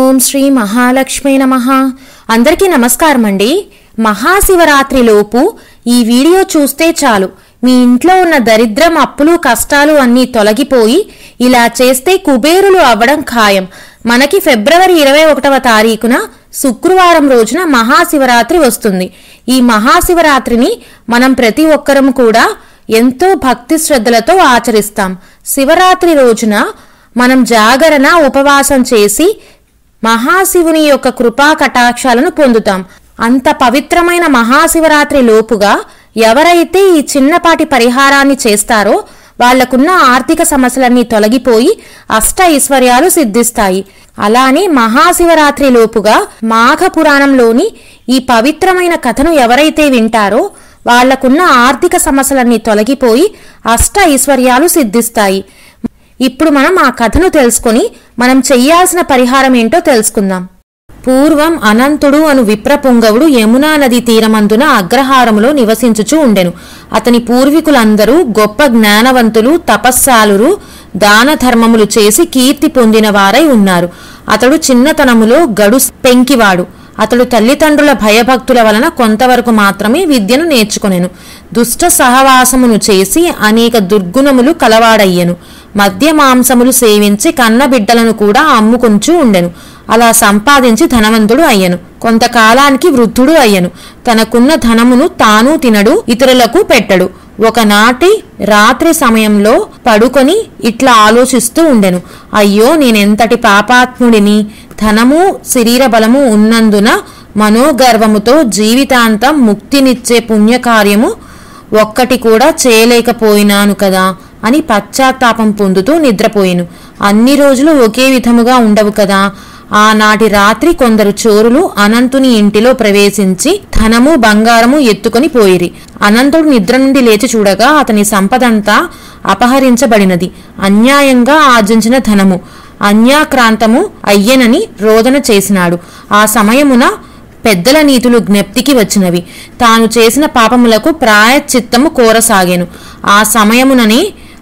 ఓం శ్రీ మహాలక్ష్మి నమ అందరికీ నమస్కారం అండి మహాశివరాత్రిలోపు ఈ వీడియో చూస్తే చాలు మీ ఇంట్లో ఉన్న దరిద్రం అప్పులు కష్టాలు అన్నీ తొలగిపోయి ఇలా చేస్తే కుబేరులు అవ్వడం ఖాయం మనకి ఫిబ్రవరి ఇరవై ఒకటవ తారీఖున శుక్రవారం రోజున మహాశివరాత్రి వస్తుంది ఈ మహాశివరాత్రిని మనం ప్రతి ఒక్కరం కూడా ఎంతో భక్తి శ్రద్ధలతో ఆచరిస్తాం శివరాత్రి రోజున మనం జాగరణ ఉపవాసం చేసి మహాశివుని యొక్క కృపా కటాక్షాలను పొందుతాం అంత పవిత్రమైన మహాశివరాత్రి లోపుగా ఎవరైతే ఈ చిన్నపాటి పరిహారాన్ని చేస్తారో వాళ్లకున్న ఆర్థిక సమస్యలన్నీ తొలగిపోయి అష్ట ఐశ్వర్యాలు సిద్ధిస్తాయి అలానే మహాశివరాత్రి లోపుగా మాఘ పురాణంలోని ఈ పవిత్రమైన కథను ఎవరైతే వింటారో వాళ్లకున్న ఆర్థిక సమస్యలన్నీ తొలగిపోయి అష్ట ఐశ్వర్యాలు సిద్ధిస్తాయి ఇప్పుడు మనం ఆ కథను తెలుసుకొని మనం చెయ్యాల్సిన పరిహారం ఏంటో తెలుసుకుందాం పూర్వం అనంతుడు అను విప్రపుంగవుడు యమునా నది తీరమందున అగ్రహారములో నివసించుచూ ఉండెను అతని పూర్వీకులందరూ గొప్ప జ్ఞానవంతులు తపస్సాలురు దాన ధర్మములు చేసి కీర్తి పొందిన వారై ఉన్నారు అతడు చిన్నతనములో గడు పెంకివాడు అతడు తల్లిదండ్రుల భయభక్తుల వలన కొంతవరకు మాత్రమే విద్యను నేర్చుకొనెను దుష్ట సహవాసమును చేసి అనేక దుర్గుణములు కలవాడయ్యెను మద్య మాంసములు సేవించి కన్న బిడ్డలను కూడా అమ్ముకుంటూ ఉండెను అలా సంపాదించి ధనవంతుడు అయ్యను కొంతకాలానికి వృద్ధుడు అయ్యను తనకున్న ధనమును తాను తినడు ఇతరులకు పెట్టడు ఒకనాటి రాత్రి సమయంలో పడుకొని ఇట్లా ఆలోచిస్తూ ఉండెను అయ్యో నేనెంతటి పాపాత్ముడిని ధనము శరీర బలము ఉన్నందున మనోగర్వముతో జీవితాంతం ముక్తినిచ్చే పుణ్యకార్యము ఒక్కటి కూడా చేయలేకపోయినాను కదా అని పశ్చాత్తాపం పొందుతూ నిద్రపోయెను అన్ని రోజులు ఒకే విధముగా ఉండవు కదా ఆనాటి రాత్రి కొందరు చోరులు అనంతుని ఇంటిలో ప్రవేశించి ధనము బంగారము ఎత్తుకొని పోయిరి అనంతుడు నిద్ర నుండి లేచి చూడగా అతని సంపదంతా అపహరించబడినది అన్యాయంగా ఆర్జించిన ధనము అన్యాక్రాంతము అయ్యనని రోదన చేసినాడు ఆ సమయమున పెద్దల నీతులు జ్ఞప్తికి వచ్చినవి తాను చేసిన పాపములకు ప్రాయశ్చిత్తము కోరసాగెను ఆ సమయముననే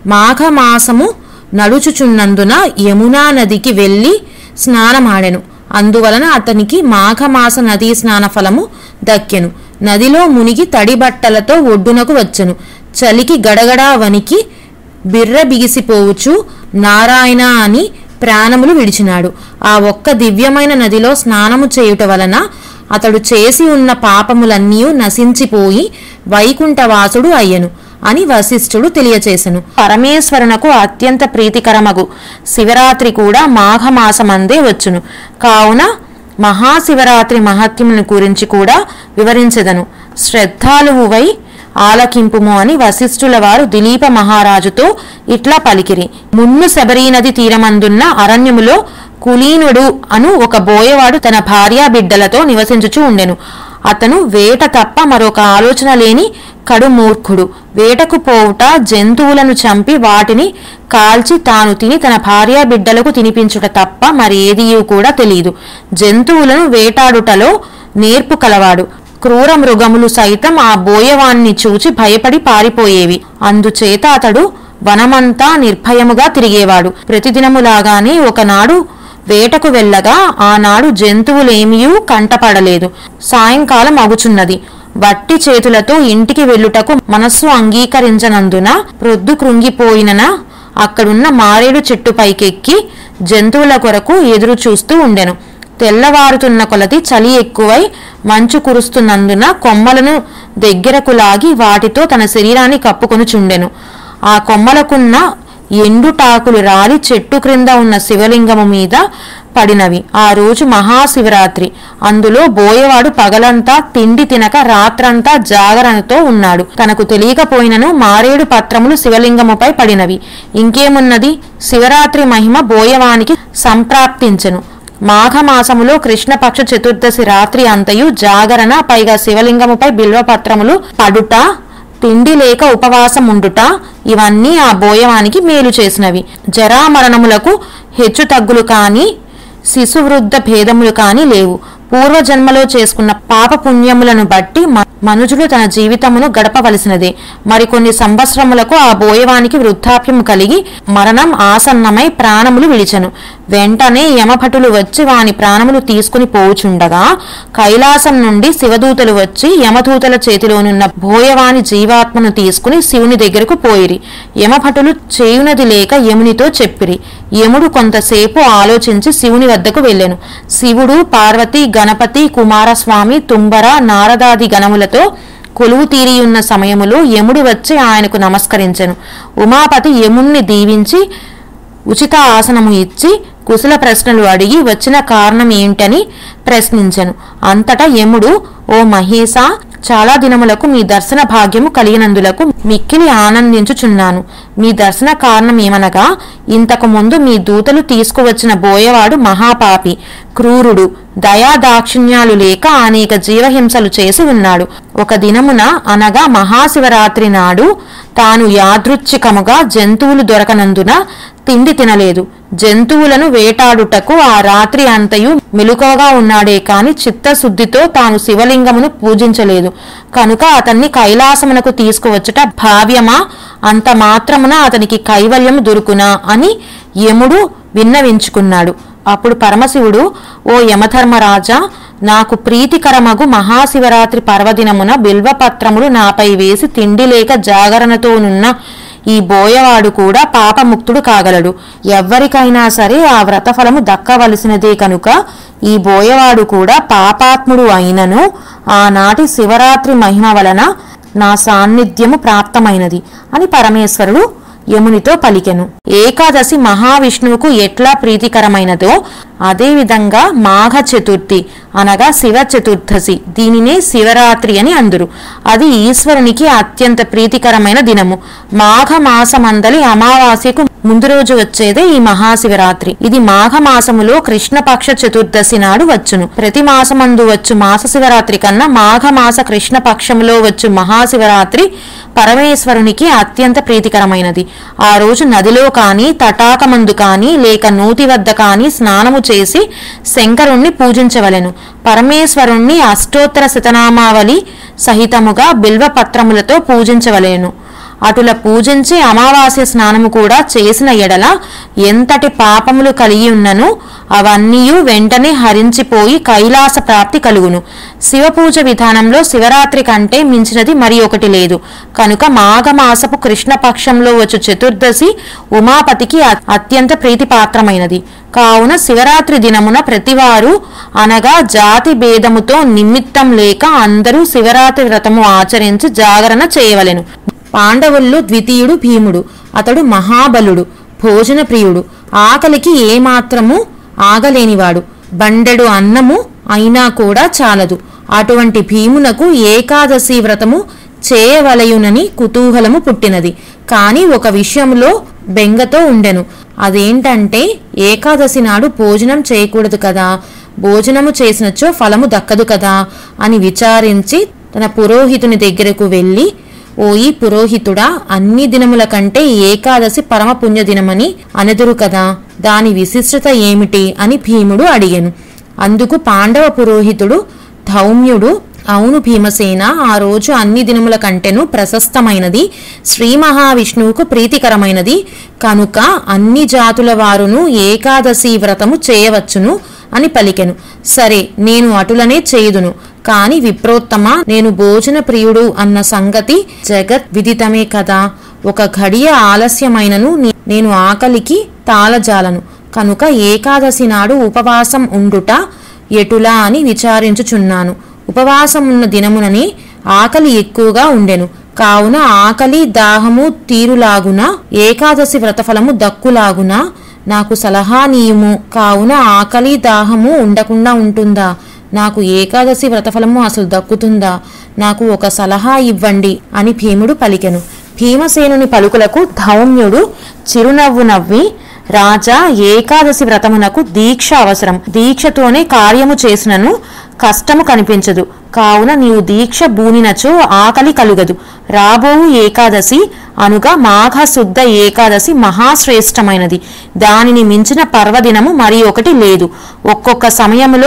మాఘమాసము నడుచుచున్నందున యమునా నదికి వెళ్ళి స్నానమాడెను అందువలన అతనికి మాఘమాస నదీ స్నాన ఫలము దక్కెను నదిలో మునిగి తడి బట్టలతో ఒడ్డునకు వచ్చెను చలికి గడగడా వనికి బిర్ర బిగిసిపోవచ్చు నారాయణ అని ప్రాణములు విడిచినాడు ఆ ఒక్క దివ్యమైన నదిలో స్నానము చేయుట వలన అతడు చేసి ఉన్న పాపములన్నీ నశించిపోయి వైకుంఠవాసుడు అయ్యను అని వశిష్ఠుడు తెలియచేసెను పరమేశ్వరునకు అత్యంత ప్రీతికరమగు శివరాత్రి కూడా మాఘమాసమందే వచ్చును కావున మహాశివరాత్రి మహత్యమును గురించి కూడా వివరించెదను శ్రద్ధాలువై ఆలకింపుము అని వశిష్ఠుల వారు దిలీప మహారాజుతో ఇట్లా పలికిరి మున్ను శబరీ నది తీరమందున్న అరణ్యములో కులీనుడు అను ఒక బోయవాడు తన భార్యా బిడ్డలతో నివసించుచూ ఉండెను అతను వేట తప్ప మరొక ఆలోచన లేని కడు మూర్ఖుడు వేటకు పోవుట జంతువులను చంపి వాటిని కాల్చి తాను తిని తన భార్యా బిడ్డలకు తినిపించుట తప్ప మరేదియూ కూడా తెలియదు జంతువులను వేటాడుటలో నేర్పు కలవాడు క్రూర మృగములు సైతం ఆ బోయవాణ్ణి చూచి భయపడి పారిపోయేవి అందుచేత అతడు వనమంతా నిర్భయముగా తిరిగేవాడు ప్రతిదినములాగానే ఒకనాడు వేటకు వెళ్ళగా ఆనాడు జంతువులేమీయూ కంటపడలేదు సాయంకాలం అగుచున్నది వట్టి చేతులతో ఇంటికి వెళ్ళుటకు మనస్సు అంగీకరించనందున ప్రొద్దు కృంగిపోయినన అక్కడున్న మారేడు చెట్టు పైకెక్కి జంతువుల కొరకు ఎదురు చూస్తూ ఉండెను తెల్లవారుతున్న కొలది చలి ఎక్కువై మంచు కురుస్తున్నందున కొమ్మలను దగ్గరకు లాగి వాటితో తన శరీరాన్ని కప్పుకొని చుండెను ఆ కొమ్మలకున్న ఎండుటాకులు రాలి చెట్టు క్రింద ఉన్న శివలింగము మీద పడినవి ఆ రోజు మహాశివరాత్రి అందులో బోయవాడు పగలంతా తిండి తినక రాత్రంతా జాగరణతో ఉన్నాడు తనకు తెలియకపోయినను మారేడు పత్రములు శివలింగముపై పడినవి ఇంకేమున్నది శివరాత్రి మహిమ బోయవానికి సంప్రాప్తించెను మాఘమాసములో కృష్ణపక్ష చతుర్దశి రాత్రి అంతయు జాగరణ పైగా శివలింగముపై బిల్వపత్రములు పడుట తిండి లేక ఉపవాసం ఉండుట ఇవన్నీ ఆ బోయవానికి మేలు చేసినవి జరామరణములకు హెచ్చు తగ్గులు కాని శిశువృద్ధ భేదములు కాని లేవు పూర్వజన్మలో చేసుకున్న పాప పుణ్యములను బట్టి మ- మనుజుడు తన జీవితమును గడపవలసినదే మరికొన్ని సంవత్సరములకు ఆ బోయవానికి వృద్ధాప్యము కలిగి మరణం ఆసన్నమై ప్రాణములు విడిచెను వెంటనే యమభటులు వచ్చి వాని ప్రాణములు తీసుకుని పోవుచుండగా కైలాసం నుండి శివదూతలు వచ్చి యమదూతల చేతిలోనున్న బోయవాని జీవాత్మను తీసుకుని శివుని దగ్గరకు పోయిరి యమభటులు చేయునది లేక యమునితో చెప్పిరి యముడు కొంతసేపు ఆలోచించి శివుని వద్దకు వెళ్ళెను శివుడు పార్వతి గణపతి కుమారస్వామి తుంబర నారదాది గణములతో కొలువు తీరియున్న సమయములో యముడు వచ్చి ఆయనకు నమస్కరించెను ఉమాపతి యముణ్ణి దీవించి ఉచిత ఆసనము ఇచ్చి కుశల ప్రశ్నలు అడిగి వచ్చిన కారణం ఏంటని ప్రశ్నించెను అంతటా యముడు ఓ మహేశ చాలా దినములకు మీ దర్శన భాగ్యము కలిగినందులకు మిక్కిలి ఆనందించుచున్నాను మీ దర్శన కారణం ఏమనగా ఇంతకు ముందు మీ దూతలు తీసుకువచ్చిన బోయవాడు మహాపాపి క్రూరుడు దయా దాక్షిణ్యాలు లేక అనేక జీవహింసలు చేసి ఉన్నాడు ఒక దినమున అనగా మహాశివరాత్రి నాడు తాను యాదృచ్ఛికముగా జంతువులు దొరకనందున తిండి తినలేదు జంతువులను వేటాడుటకు ఆ రాత్రి అంతయు మెలకువగా ఉన్నాడే కాని చిత్తశుద్ధితో తాను శివలింగమును పూజించలేదు కనుక అతన్ని కైలాసమునకు తీసుకువచ్చుట భావ్యమా అంత మాత్రమున అతనికి కైవల్యము దొరుకునా అని యముడు విన్నవించుకున్నాడు అప్పుడు పరమశివుడు ఓ యమధర్మరాజా నాకు ప్రీతికరమగు మహాశివరాత్రి పర్వదినమున బిల్వపత్రములు నాపై వేసి తిండి లేక జాగరణతోనున్న ఈ బోయవాడు కూడా పాపముక్తుడు కాగలడు ఎవ్వరికైనా సరే ఆ వ్రతఫలము దక్కవలసినదే కనుక ఈ బోయవాడు కూడా పాపాత్ముడు అయినను ఆనాటి శివరాత్రి మహిమ వలన నా సాన్నిధ్యము ప్రాప్తమైనది అని పరమేశ్వరుడు యమునితో పలికెను ఏకాదశి మహావిష్ణువుకు ఎట్లా ప్రీతికరమైనదో అదేవిధంగా మాఘ చతుర్థి అనగా శివ చతుర్దశి దీనినే శివరాత్రి అని అందురు అది ఈశ్వరునికి అత్యంత ప్రీతికరమైన దినము మాఘ మాసమందలి అమావాస్యకు ముందు రోజు వచ్చేదే ఈ మహాశివరాత్రి ఇది మాఘ మాసములో కృష్ణపక్ష చతుర్దశి నాడు వచ్చును ప్రతి మాసమందు వచ్చు మాస శివరాత్రి కన్నా మాఘ మాస కృష్ణ పక్షములో వచ్చు మహాశివరాత్రి పరమేశ్వరునికి అత్యంత ప్రీతికరమైనది ఆ రోజు నదిలో కాని తటాకమందు కాని లేక నూతి వద్ద కాని స్నానము చేసి శంకరుణ్ణి పూజించవలెను పరమేశ్వరుణ్ణి అష్టోత్తర శతనామావళి సహితముగా బిల్వపత్రములతో పూజించవలెను అటుల పూజించి అమావాస్య స్నానము కూడా చేసిన ఎడల ఎంతటి పాపములు కలిగి ఉన్నను అవన్నీయు వెంటనే హరించిపోయి కైలాస ప్రాప్తి కలుగును శివపూజ విధానంలో శివరాత్రి కంటే మించినది మరి ఒకటి లేదు కనుక మాఘమాసపు కృష్ణపక్షంలో వచ్చు చతుర్దశి ఉమాపతికి అ- అత్యంత ప్రీతిపాత్రమైనది కావున శివరాత్రి దినమున ప్రతివారు అనగా జాతి భేదముతో నిమిత్తం లేక అందరూ శివరాత్రి వ్రతము ఆచరించి జాగరణ చేయవలెను పాండవుల్లో ద్వితీయుడు భీముడు అతడు మహాబలుడు భోజన ప్రియుడు ఆకలికి ఏమాత్రము ఆగలేనివాడు బండెడు అన్నము అయినా కూడా చాలదు అటువంటి భీమునకు ఏకాదశి వ్రతము చేయవలయునని కుతూహలము పుట్టినది కాని ఒక విషయంలో బెంగతో ఉండెను అదేంటంటే ఏకాదశి నాడు భోజనం చేయకూడదు కదా భోజనము చేసినచో ఫలము దక్కదు కదా అని విచారించి తన పురోహితుని దగ్గరకు వెళ్ళి ఓయి పురోహితుడా అన్ని దినముల కంటే ఏకాదశి పరమ పుణ్యదినమని అనెదురు కదా దాని విశిష్టత ఏమిటి అని భీముడు అడిగెను అందుకు పాండవ పురోహితుడు ధౌమ్యుడు అవును భీమసేన ఆ రోజు అన్ని దినముల కంటెను ప్రశస్తమైనది శ్రీ మహావిష్ణువుకు ప్రీతికరమైనది కనుక అన్ని జాతుల వారును ఏకాదశి వ్రతము చేయవచ్చును అని పలికెను సరే నేను అటులనే చేయుదును కాని విప్రోత్తమ నేను భోజన ప్రియుడు అన్న సంగతి జగత్ విదితమే కదా ఒక ఘడియ ఆలస్యమైనను నే- నేను ఆకలికి తాళజాలను కనుక ఏకాదశి నాడు ఉపవాసం ఉండుట ఎటులా అని విచారించుచున్నాను ఉపవాసం ఉన్న దినమునని ఆకలి ఎక్కువగా ఉండెను కావున ఆకలి దాహము తీరులాగున ఏకాదశి వ్రతఫలము దక్కులాగున నాకు సలహా నీయుము కావున ఆకలి దాహము ఉండకుండా ఉంటుందా నాకు ఏకాదశి వ్రతఫలము అసలు దక్కుతుందా నాకు ఒక సలహా ఇవ్వండి అని భీముడు పలికెను భీమసేనుని పలుకులకు ధౌమ్యుడు చిరునవ్వు నవ్వి రాజా ఏకాదశి వ్రతమునకు దీక్ష అవసరం దీక్షతోనే కార్యము చేసినను కష్టము కనిపించదు కావున నీవు దీక్ష బూనినచో ఆకలి కలుగదు రాబోవు ఏకాదశి అనుగా మాఘ శుద్ధ ఏకాదశి మహాశ్రేష్టమైనది దానిని మించిన పర్వదినము మరి ఒకటి లేదు ఒక్కొక్క సమయములో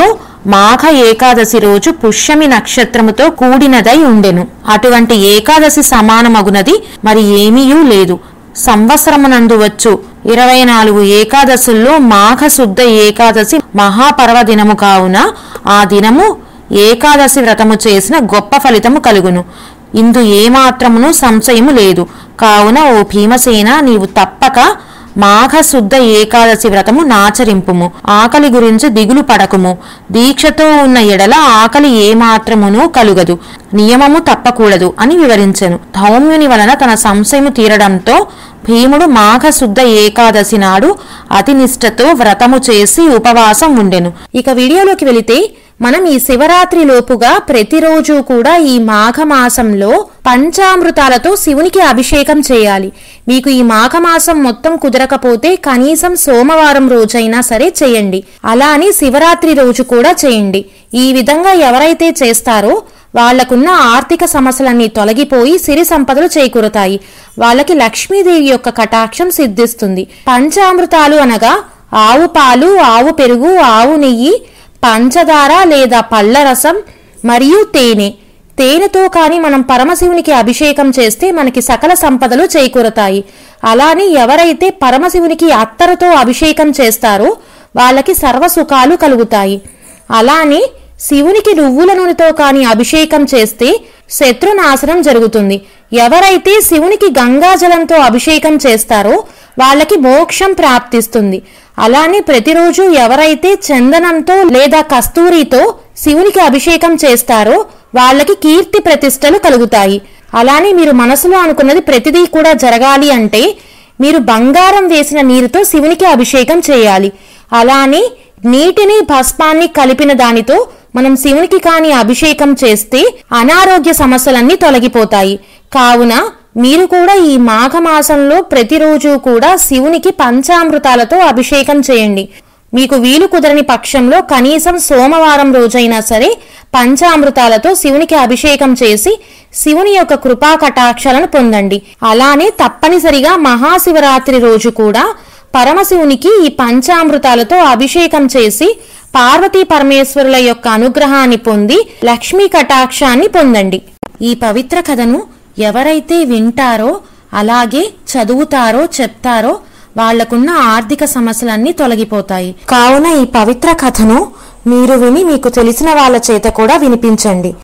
మాఘ ఏకాదశి రోజు పుష్యమి నక్షత్రముతో కూడినదై ఉండెను అటువంటి ఏకాదశి సమానమగునది మరి ఏమీయూ లేదు సంవత్సరమునందు వచ్చు ఇరవై నాలుగు ఏకాదశుల్లో మాఘ శుద్ధ ఏకాదశి మహాపర్వదినము కావున ఆ దినము ఏకాదశి వ్రతము చేసిన గొప్ప ఫలితము కలుగును ఇందు ఏమాత్రమును సంశయము లేదు కావున ఓ భీమసేన నీవు తప్పక మాఘ శుద్ధ ఏకాదశి వ్రతము నాచరింపుము ఆకలి గురించి దిగులు పడకుము దీక్షతో ఉన్న ఎడల ఆకలి ఏమాత్రమును కలుగదు నియమము తప్పకూడదు అని వివరించెను ధౌమ్యుని వలన తన సంశయము తీరడంతో భీముడు మాఘ శుద్ధ ఏకాదశి నాడు అతి నిష్ఠతో వ్రతము చేసి ఉపవాసం ఉండెను ఇక వీడియోలోకి వెళితే మనం ఈ శివరాత్రి లోపుగా ప్రతిరోజు కూడా ఈ మాఘమాసంలో పంచామృతాలతో శివునికి అభిషేకం చేయాలి మీకు ఈ మాఘమాసం మొత్తం కుదరకపోతే కనీసం సోమవారం రోజైనా సరే చేయండి అలా అని శివరాత్రి రోజు కూడా చేయండి ఈ విధంగా ఎవరైతే చేస్తారో వాళ్లకున్న ఆర్థిక సమస్యలన్నీ తొలగిపోయి సిరి సంపదలు చేకూరుతాయి వాళ్ళకి లక్ష్మీదేవి యొక్క కటాక్షం సిద్ధిస్తుంది పంచామృతాలు అనగా ఆవు పాలు ఆవు పెరుగు ఆవు నెయ్యి పంచదార లేదా పళ్ళ రసం మరియు తేనె తేనెతో కానీ మనం పరమశివునికి అభిషేకం చేస్తే మనకి సకల సంపదలు చేకూరతాయి అలానే ఎవరైతే పరమశివునికి అత్తరుతో అభిషేకం చేస్తారో వాళ్ళకి సర్వ సుఖాలు కలుగుతాయి అలానే శివునికి నువ్వుల నూనెతో కాని అభిషేకం చేస్తే శత్రునాశనం జరుగుతుంది ఎవరైతే శివునికి గంగాజలంతో అభిషేకం చేస్తారో వాళ్ళకి మోక్షం ప్రాప్తిస్తుంది అలానే ప్రతిరోజు ఎవరైతే చందనంతో లేదా కస్తూరితో శివునికి అభిషేకం చేస్తారో వాళ్ళకి కీర్తి ప్రతిష్టలు కలుగుతాయి అలానే మీరు మనసులో అనుకున్నది ప్రతిదీ కూడా జరగాలి అంటే మీరు బంగారం వేసిన నీరుతో శివునికి అభిషేకం చేయాలి అలానే నీటిని భస్మాన్ని కలిపిన దానితో మనం శివునికి కాని అభిషేకం చేస్తే అనారోగ్య సమస్యలన్నీ తొలగిపోతాయి కావున మీరు కూడా ఈ మాఘమాసంలో ప్రతిరోజు కూడా శివునికి పంచామృతాలతో అభిషేకం చేయండి మీకు వీలు కుదరని పక్షంలో కనీసం సోమవారం రోజైనా సరే పంచామృతాలతో శివునికి అభిషేకం చేసి శివుని యొక్క కృపా కటాక్షాలను పొందండి అలానే తప్పనిసరిగా మహాశివరాత్రి రోజు కూడా పరమశివునికి ఈ పంచామృతాలతో అభిషేకం చేసి పార్వతీ పరమేశ్వరుల యొక్క అనుగ్రహాన్ని పొంది లక్ష్మీ కటాక్షాన్ని పొందండి ఈ పవిత్ర కథను ఎవరైతే వింటారో అలాగే చదువుతారో చెప్తారో వాళ్లకున్న ఆర్థిక సమస్యలన్నీ తొలగిపోతాయి కావున ఈ పవిత్ర కథను మీరు విని మీకు తెలిసిన వాళ్ళ చేత కూడా వినిపించండి